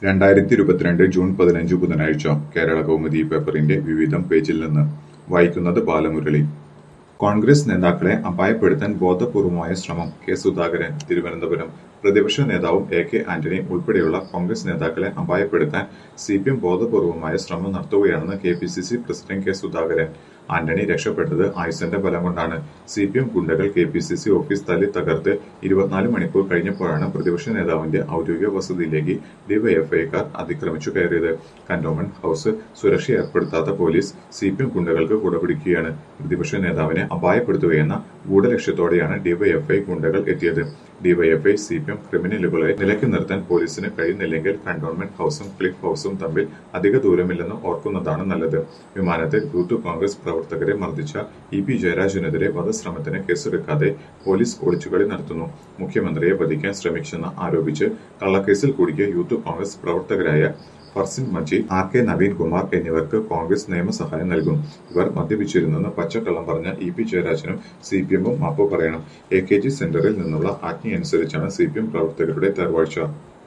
രണ്ടായിരത്തി ഇരുപത്തിരണ്ട് ജൂൺ പതിനഞ്ച് ബുധനാഴ്ച കേരള കൗമുദി പേപ്പറിന്റെ വിവിധം പേജിൽ നിന്ന് വായിക്കുന്നത് ബാലമുരളി കോൺഗ്രസ് നേതാക്കളെ അപായപ്പെടുത്താൻ ബോധപൂർവമായ ശ്രമം കെ സുധാകരൻ തിരുവനന്തപുരം പ്രതിപക്ഷ നേതാവും എ കെ ആന്റണി ഉൾപ്പെടെയുള്ള കോൺഗ്രസ് നേതാക്കളെ അപായപ്പെടുത്താൻ സി പി എം ബോധപൂർവമായ ശ്രമം നടത്തുകയാണെന്ന് K P C C president K Sudhakaran Antony രക്ഷപ്പെട്ടത് ആയുസന്റെ ബലം കൊണ്ടാണ് സി പി എം ഗുണ്ടകൾ K P C C office തല്ലി തകർത്ത് ഇരുപത്തിനാല് മണിക്കൂർ കഴിഞ്ഞപ്പോഴാണ് പ്രതിപക്ഷ നേതാവിന്റെ ഔദ്യോഗിക വസതിയിലേക്ക് ഡിവൈഎഫ്ഐക്കാർ അതിക്രമിച്ചു കയറിയത് കന്റോൺമെന്റ് ഹൌസ് സുരക്ഷ ഏർപ്പെടുത്താത്ത പോലീസ് സി പി എം ഗുണ്ടകൾക്ക് കുടപിടിക്കുകയാണ് പ്രതിപക്ഷ നേതാവിനെ അപായപ്പെടുത്തുകയെന്ന ഗൂഢലക്ഷ്യത്തോടെയാണ് ഡിവൈഎഫ്ഐ ഗുണ്ടകൾ എത്തിയത് ഡിവൈഎഫ്ഐ സി പി എം ക്രിമിനലുകളെ നിലയ്ക്ക് നിർത്താൻ പോലീസിന് കഴിയുന്നില്ലെങ്കിൽ കന്റോൺമെന്റ് ഹൌസും ക്ലിഫ് ഹൌസും തമ്മിൽ അധിക ദൂരമില്ലെന്ന് ഓർക്കുന്നതാണ് നല്ലത് വിമാനത്തിൽ യൂത്ത് കോൺഗ്രസ് പ്രവർത്തകരെ മർദ്ദിച്ച ഇ പി ജയരാജനെതിരെ വധശ്രമത്തിന് കേസെടുക്കാതെ പോലീസ് ഒളിച്ചുകളി നടത്തുന്നു മുഖ്യമന്ത്രിയെ വധിക്കാൻ ശ്രമിച്ചെന്ന് ആരോപിച്ച് കള്ളക്കേസിൽ കുടുക്കിയ യൂത്ത് കോൺഗ്രസ് പ്രവർത്തകരായ ഫർസിൻ മജീദ് ആർ കെ നവീൻ കുമാർ എന്നിവർക്ക് കോൺഗ്രസ് നിയമസഹായം നൽകും ഇവർ മദ്യപിച്ചിരുന്നെന്ന് പച്ചക്കള്ളം പറഞ്ഞ ഇ പി ജയരാജനും സി പി എമ്മും മാപ്പ് പറയണം എ കെ ജി സെന്ററിൽ നിന്നുള്ള ആജ്ഞയനുസരിച്ചാണ് സി പി എം പ്രവർത്തകരുടെ തെരവാഴ്ച